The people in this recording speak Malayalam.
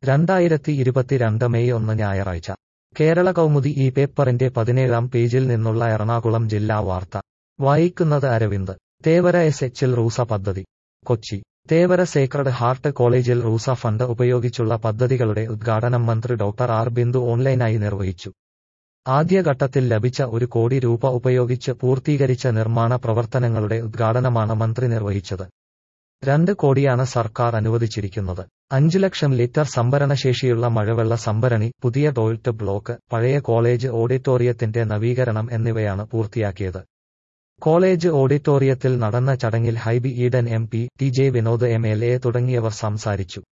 രണ്ടായിരത്തി ഇരുപത്തിരണ്ട് മെയ് ഒന്ന് ഞായറാഴ്ച കേരള കൗമുദി ഈ പേപ്പറിന്റെ പതിനേഴാം പേജിൽ നിന്നുള്ള എറണാകുളം ജില്ലാ വാർത്ത വായിക്കുന്നത് അരവിന്ദ് തേവര എസ് എച്ചിൽ റൂസ പദ്ധതി കൊച്ചി തേവര സേക്രഡ് ഹാർട്ട് കോളേജിൽ റൂസ ഫണ്ട് ഉപയോഗിച്ചുള്ള പദ്ധതികളുടെ ഉദ്ഘാടനം മന്ത്രി ഡോക്ടർ ആർ ബിന്ദു ഓൺലൈനായി നിർവഹിച്ചു ആദ്യഘട്ടത്തിൽ ലഭിച്ച ഒരു കോടി രൂപ ഉപയോഗിച്ച് പൂർത്തീകരിച്ച നിർമ്മാണ പ്രവർത്തനങ്ങളുടെ ഉദ്ഘാടനമാണ് മന്ത്രി നിർവഹിച്ചത് രണ്ട് കോടിയാണ് സർക്കാർ അനുവദിച്ചിരിക്കുന്നത് അഞ്ചു ലക്ഷം ലിറ്റർ സംഭരണശേഷിയുള്ള മഴവെള്ള സംഭരണി പുതിയ ടോയ്ലറ്റ് ബ്ലോക്ക് പഴയ കോളേജ് ഓഡിറ്റോറിയത്തിന്റെ നവീകരണം എന്നിവയാണ് പൂർത്തിയാക്കിയത് കോളേജ് ഓഡിറ്റോറിയത്തിൽ നടന്ന ചടങ്ങിൽ Hibi Eden M P T J Vinod M L A തുടങ്ങിയവർ സംസാരിച്ചു